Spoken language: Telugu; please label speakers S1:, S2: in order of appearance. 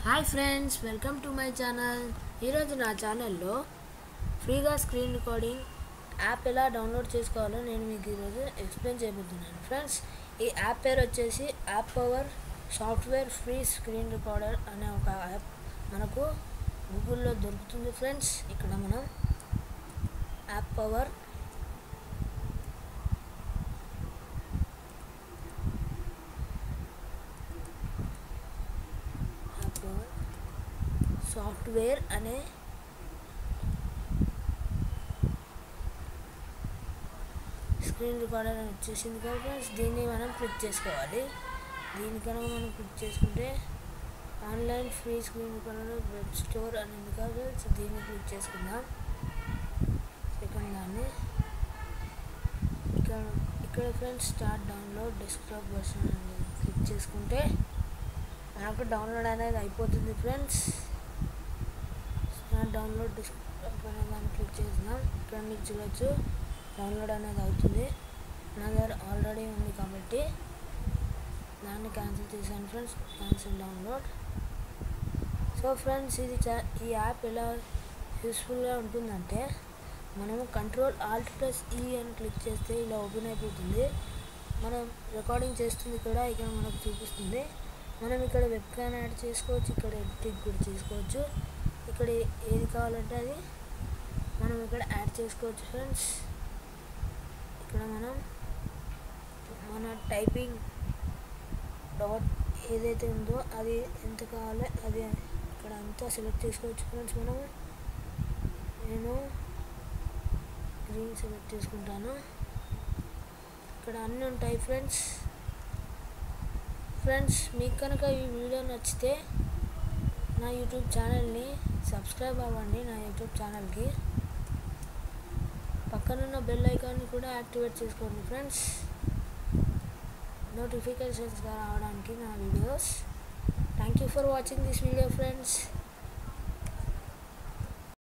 S1: hi friends welcome to my channel ఈరోజు నా ఛానల్లో ఫ్రీగా స్క్రీన్ రికార్డింగ్ యాప్ ఎలా డౌన్లోడ్ చేసుకోవాలో నేను మీకు ఈరోజు ఎక్స్ప్లెయిన్ చేయబోతున్నాను ఫ్రెండ్స్ ఈ యాప్ పేరు వచ్చేసి app power software free screen recorder అనే ఒక యాప్ మనకు గూగుల్లో దొరుకుతుంది ఫ్రెండ్స్ ఇక్కడ మనం app power app power software అనే స్క్రీన్ రికార్డర్ అని వచ్చేసింది కదా ఫ్రెండ్స్ దీన్ని మనం క్లిక్ చేసుకోవాలి దీని కనుక మనం క్లిక్ చేసుకుంటే online free screen recorder web store అని ఉంది కదా ఫ్రెండ్స్ దీన్ని క్లిక్ చేసుకుందాం సెకండ్ దాన్ని ఇక్కడ ఇక్కడ friends start download desktop version అని క్లిక్ చేసుకుంటే మనకు డౌన్లోడ్ అనేది అయిపోతుంది ఫ్రెండ్స్ స్టార్ట్ డౌన్లోడ్ డెస్క్టాప్ అనే దాన్ని క్లిక్ చేద్దాం ఇక్కడ మీకు చూడొచ్చు డౌన్లోడ్ అనేది అవుతుంది నా దగ్గర ఆల్రెడీ ఉంది కాబట్టి దాన్ని క్యాన్సిల్ చేశాను friends cancel download so friends ఇది చా ఈ యాప్ ఎలా యూస్ఫుల్గా ఉంటుందంటే మనము కంట్రోల్ ఆల్ట్ ప్లస్ ఈ అని క్లిక్ చేస్తే ఇలా ఓపెన్ అయిపోతుంది మనం రికార్డింగ్ చేస్తుంది కూడా ఇక్కడ మనకు చూపిస్తుంది మనం ఇక్కడ వెబ్ క్యాన్ యాడ్ చేసుకోవచ్చు ఇక్కడ ఎడిటింగ్ కూడా చేసుకోవచ్చు ఇక్కడ ఏది కావాలంటే అది మనం ఇక్కడ యాడ్ చేసుకోవచ్చు ఫ్రెండ్స్ ఇక్కడ మనం మన టైపింగ్ డాట్ ఏదైతే ఉందో అది ఎంత కావాలో అది ఇక్కడ అంతా సెలెక్ట్ చేసుకోవచ్చు ఫ్రెండ్స్ మనము నేను గ్రీన్ సెలెక్ట్ చేసుకుంటాను ఇక్కడ అన్నీ ఉంటాయి ఫ్రెండ్స్ ఫ్రెండ్స్ మీకు కనుక ఈ వీడియో నచ్చితే నా యూట్యూబ్ ఛానల్ని సబ్స్క్రైబ్ అవ్వండి నా యూట్యూబ్ ఛానల్కి పక్కనున్న బెల్ ఐకాన్ని కూడా యాక్టివేట్ చేసుకోండి ఫ్రెండ్స్ నోటిఫికేషన్స్గా రావడానికి నా videos thank you for watching this video friends